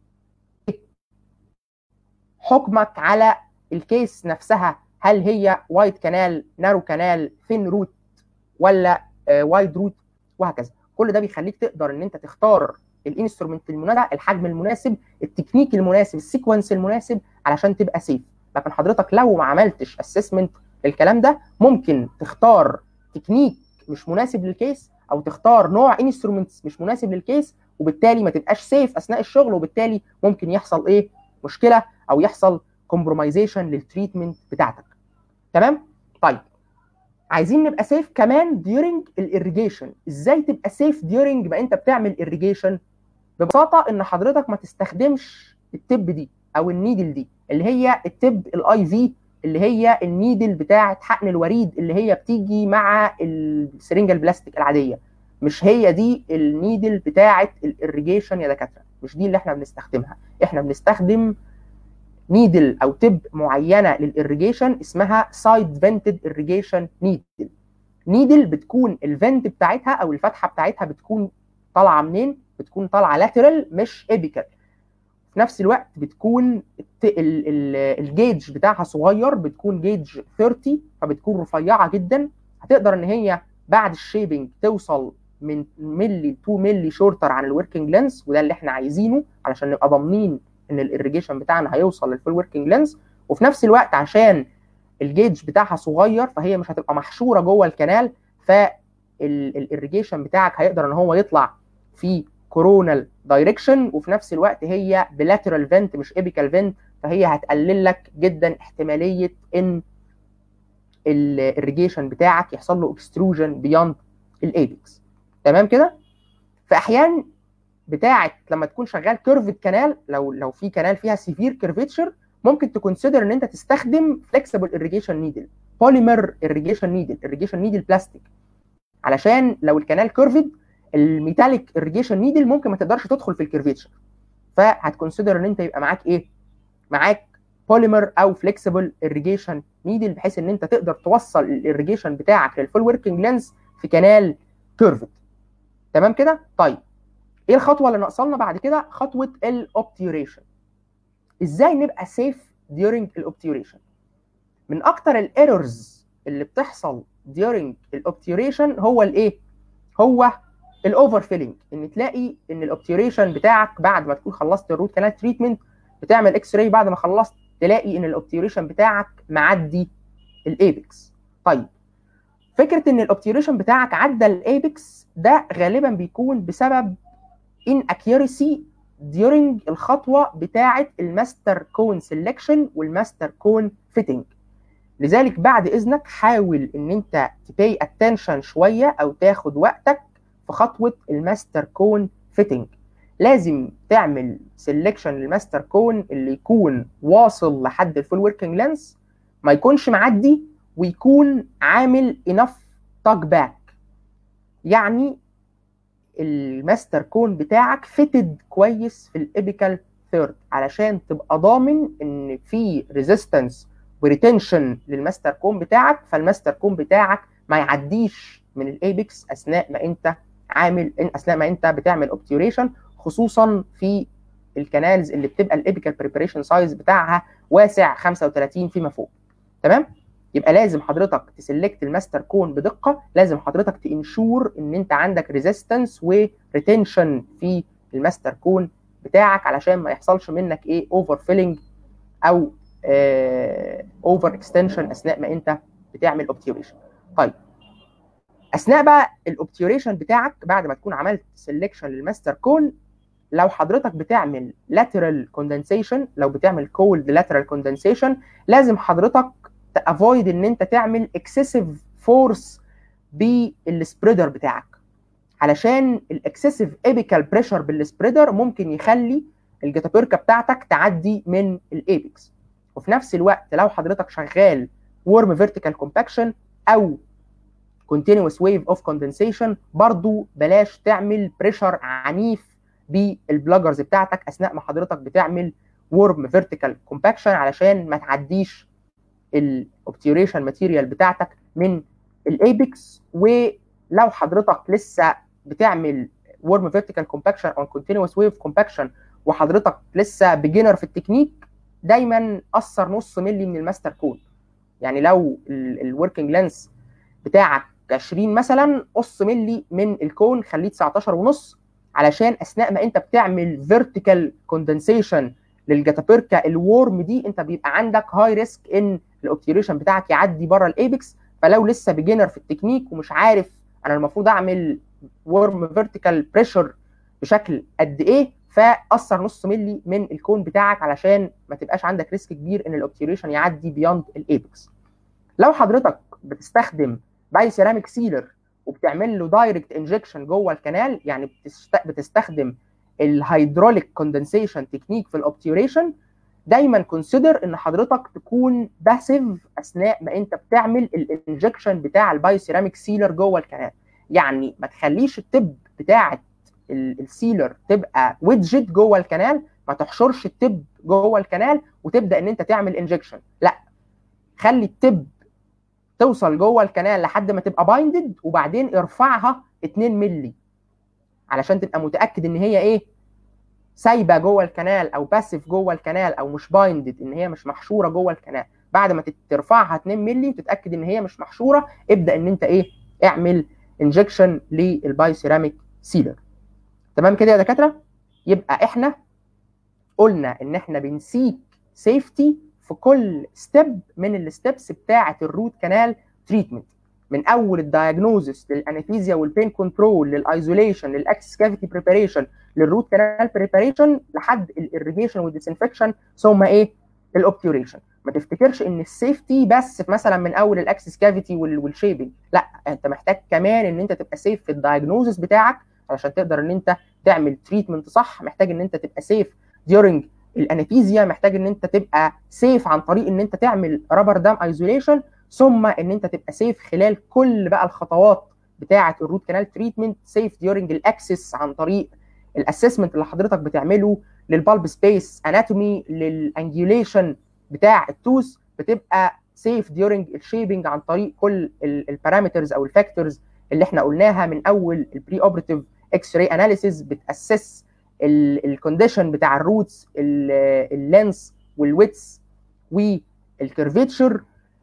حكمك على الكيس نفسها هل هي وايد كانال نارو كانال ثين روت ولا وايد روت وهكذا كل ده بيخليك تقدر ان انت تختار الانسترومنت المناسب الحجم المناسب التكنيك المناسب السيكونس المناسب علشان تبقى سيف لكن حضرتك لو ما عملتش اسسمنت للكلام ده ممكن تختار تكنيك مش مناسب للكيس او تختار نوع انسترومنتس مش مناسب للكيس وبالتالي ما تبقاش سيف اثناء الشغل وبالتالي ممكن يحصل ايه مشكله او يحصل كومبرومايزيشن للتريتمنت بتاعتك تمام طيب عايزين نبقى سيف كمان ديورنج الاريجيشن ازاي تبقى سيف ديورنج ما انت بتعمل اريجيشن ببساطه ان حضرتك ما تستخدمش التب دي او النيدل دي اللي هي التب الاي في اللي هي النيدل بتاعه حقن الوريد اللي هي بتيجي مع السرنجه البلاستيك العاديه مش هي دي النيدل بتاعه الاريجيشن يا دكاتره مش دي اللي احنا بنستخدمها احنا بنستخدم نيدل او تب معينه للاريجيشن اسمها سايد فنتد اريجيشن نيدل نيدل بتكون الفنت بتاعتها او الفتحه بتاعتها بتكون طالعه منين بتكون طالعه لاترال مش ايبيكال في نفس الوقت بتكون الجيج بتاعها صغير بتكون جيج 30 فبتكون رفيعه جدا هتقدر ان هي بعد الشيبنج توصل من ملي ل 2 ملي شورتر عن الوركينج لينس وده اللي احنا عايزينه علشان نبقى ضامنين ان الاريجيشن بتاعنا هيوصل للفول وركينج لينس وفي نفس الوقت عشان الجيج بتاعها صغير فهي مش هتبقى محشوره جوه الكنال فالاريجيشن بتاعك هيقدر ان هو يطلع في كورونال دايركشن وفي نفس الوقت هي بلاترال فنت مش ايبيكال فنت فهي هتقلل لك جدا احتماليه ان الاريجيشن بتاعك يحصل له اكستروجن بيوند الايبكس تمام كده في احيان بتاعه لما تكون شغال كيرفد كانال لو لو في كانال فيها سيفير كيرفيتشر ممكن تكونسيدر ان انت تستخدم فليكسبل اريجيشن نيدل بوليمر اريجيشن نيدل اريجيشن نيدل بلاستيك علشان لو الكانال كيرفد الميتاليك اريجيشن نيدل ممكن ما تقدرش تدخل في الكيرفيتشر فهتكونسيدر ان انت يبقى معاك ايه معاك بوليمر او فليكسبل اريجيشن نيدل بحيث ان انت تقدر توصل الاريجيشن بتاعك للفول وركينج لينس في كانال كيرفد تمام كده طيب ايه الخطوه اللي ناقصه لنا بعد كده خطوه الاوبتيوريشن ازاي نبقى سيف ديورنج الاوبتيوريشن من اكتر الايرورز اللي بتحصل ديورنج الاوبتيوريشن هو الايه هو الاوفر فيلينج ان تلاقي ان الاوبتيوريشن بتاعك بعد ما تكون خلصت الروت كانال تريتمنت بتعمل اكس راي بعد ما خلصت تلاقي ان الاوبتيوريشن بتاعك معدي الايبكس طيب فكره ان الاوبتيوريشن بتاعك عدى الايبكس ده غالبا بيكون بسبب inaccuracy during الخطوه بتاعه الماستر كون سيلكشن والماستر كون فيتنج لذلك بعد اذنك حاول ان انت تباي اتنشن شويه او تاخد وقتك في خطوه الماستر كون فيتنج لازم تعمل سيلكشن للماستر كون اللي يكون واصل لحد الفول وركينج لينس ما يكونش معدي ويكون عامل انف تاك باك يعني الماستر كون بتاعك فيتد كويس في الابيكال ثيرد علشان تبقى ضامن ان في ريزيستنس وريتنشن للماستر كون بتاعك فالماستر كون بتاعك ما يعديش من الايبكس اثناء ما انت عامل إن اثناء ما انت بتعمل اوبتيوريشن خصوصا في الكنالز اللي بتبقى الابيكال بريبريشن سايز بتاعها واسع 35 فيما فوق تمام يبقى لازم حضرتك تسلكت الماستر كون بدقه لازم حضرتك تنشور ان انت عندك ريزيستنس وريتنشن في الماستر كون بتاعك علشان ما يحصلش منك ايه اوفر فيلنج او اوفر uh, اكستنشن اثناء ما انت بتعمل اوبتيوريشن طيب اثناء بقى الاوبتيوريشن بتاعك بعد ما تكون عملت سيلكشن للماستر كون لو حضرتك بتعمل lateral condensation لو بتعمل cold lateral condensation لازم حضرتك تافويد ان انت تعمل excessive فورس بالسبريدر بتاعك علشان الاكسسيف ايبيكال بريشر بالسبريدر ممكن يخلي الجاتابيركا بتاعتك تعدي من الايبكس وفي نفس الوقت لو حضرتك شغال ورم فيرتيكال كومباكشن او continuous wave of condensation برضو بلاش تعمل بريشر عنيف بالبلاجرز بتاعتك اثناء ما حضرتك بتعمل ورم فيرتيكال كومباكشن علشان ما تعديش الاوبتيوريشن ماتيريال بتاعتك من الايبكس ولو حضرتك لسه بتعمل ورم فيرتيكال كومباكشن او كونتينوس ويف كومباكشن وحضرتك لسه بيجنر في التكنيك دايما قصر نص ملي من الماستر كون يعني لو الوركينج لينس بتاعك 20 مثلا قص ملي من الكون خليه 19 ونص علشان اثناء ما انت بتعمل فيرتيكال كوندنسيشن للجاتابيركا الورم دي انت بيبقى عندك هاي ريسك ان الاوبتيريشن بتاعك يعدي بره الايبكس فلو لسه بيجنر في التكنيك ومش عارف انا المفروض اعمل ورم فيرتيكال بريشر بشكل قد ايه فاثر نص ملي من الكون بتاعك علشان ما تبقاش عندك ريسك كبير ان الاوبتيريشن يعدي بيوند الايبكس لو حضرتك بتستخدم باي سيراميك سيلر وبتعمل له دايركت انجكشن جوه الكنال يعني بتستخدم الهيدروليك كوندنسيشن تكنيك في الاوبتيوريشن دايما كونسيدر ان حضرتك تكون باسيف اثناء ما انت بتعمل الانجكشن بتاع الباي سيراميك سيلر جوه الكنال يعني ما تخليش التب بتاعه السيلر تبقى ويدجت جوه الكنال ما تحشرش التب جوه الكنال وتبدا ان انت تعمل انجكشن لا خلي التب توصل جوه الكنال لحد ما تبقى بايندد وبعدين ارفعها 2 مللي علشان تبقى متاكد ان هي ايه سايبه جوه الكنال او باسيف جوه الكنال او مش بايندد ان هي مش محشوره جوه الكنال بعد ما ترفعها 2 مللي وتتاكد ان هي مش محشوره ابدا ان انت ايه اعمل انجكشن للباي سيراميك سيلر تمام كده يا دكاتره يبقى احنا قلنا ان احنا بنسيك سيفتي في كل ستيب من الستبس بتاعه الروت كانال تريتمنت من اول الدايجنوزس للانستيزيا والبين كنترول للايزوليشن للاكسس كافيتي بريباريشن للروت كانال بريباريشن لحد الاريجيشن والديسنفكشن ثم ايه الاوبتيوريشن ما تفتكرش ان السيفتي بس مثلا من اول الاكسس كافيتي والشيبنج لا انت محتاج كمان ان انت تبقى سيف في الدايجنوزس بتاعك علشان تقدر ان انت تعمل تريتمنت صح محتاج ان انت تبقى سيف ديورنج الانستيزيا محتاج ان انت تبقى سيف عن طريق ان انت تعمل رابر دام ايزوليشن ثم ان انت تبقى سيف خلال كل بقى الخطوات بتاعه الروت كانال تريتمنت سيف ديورنج الاكسس عن طريق الاسسمنت اللي حضرتك بتعمله للبالب سبيس اناتومي للانجيوليشن بتاع التوث بتبقى سيف ديورنج الشيبنج عن طريق كل البارامترز او الفاكتورز اللي احنا قلناها من اول البري اوبراتيف اكس راي اناليسيز بتاسس الكونديشن بتاع الروتس اللينس والويتس والكيرفيتشر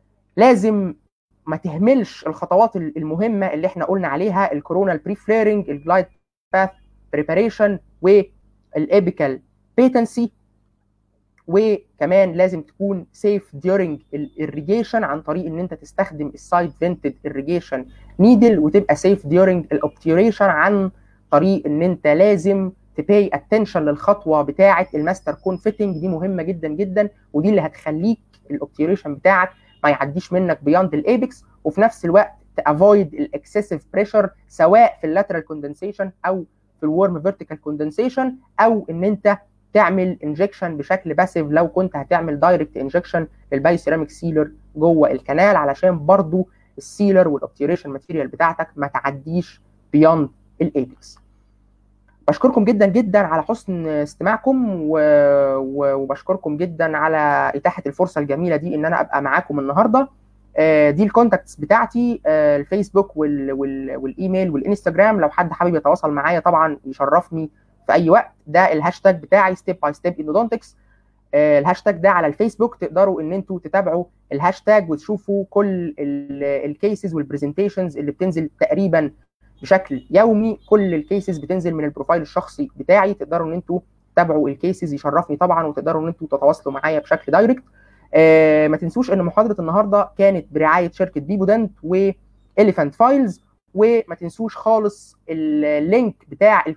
لازم ما تهملش الخطوات المهمه اللي احنا قلنا عليها الكورونال بري فليرنج الجلايد باث بريباريشن والابيكال بيتنسي وكمان لازم تكون سيف ديورنج الاريجيشن عن طريق ان انت تستخدم السايد فينتد irrigation نيدل وتبقى سيف ديورنج الاوبتيوريشن عن طريق ان انت لازم تباي اتنشن للخطوه بتاعه الماستر كون فيتنج دي مهمه جدا جدا ودي اللي هتخليك الاوبتيوريشن بتاعك ما يعديش منك بياند الايبكس وفي نفس الوقت تافويد الاكسسيف بريشر سواء في اللاترال كوندنسيشن او في الورم فيرتيكال كوندنسيشن او ان انت تعمل انجكشن بشكل باسيف لو كنت هتعمل دايركت انجكشن للباي سيراميك سيلر جوه الكنال علشان برضو السيلر والاوبتيوريشن ماتيريال بتاعتك ما تعديش بياند الايبكس بشكركم جدا جدا على حسن استماعكم و... و... وبشكركم جدا على اتاحه الفرصه الجميله دي ان انا ابقى معاكم النهارده دي الكونتاكتس بتاعتي الفيسبوك وال... وال... والايميل والانستجرام لو حد حابب يتواصل معايا طبعا يشرفني في اي وقت ده الهاشتاج بتاعي ستيب باي ستيب اندودونتكس الهاشتاج ده على الفيسبوك تقدروا ان انتوا تتابعوا الهاشتاج وتشوفوا كل الكيسز والبرزنتيشنز اللي بتنزل تقريبا بشكل يومي كل الكيسز بتنزل من البروفايل الشخصي بتاعي تقدروا ان انتوا تتابعوا الكيسز يشرفني طبعا وتقدروا ان انتوا تتواصلوا معايا بشكل دايركت آه ما تنسوش ان محاضره النهارده كانت برعايه شركه بيبودنت واليفانت فايلز وما تنسوش خالص اللينك بتاع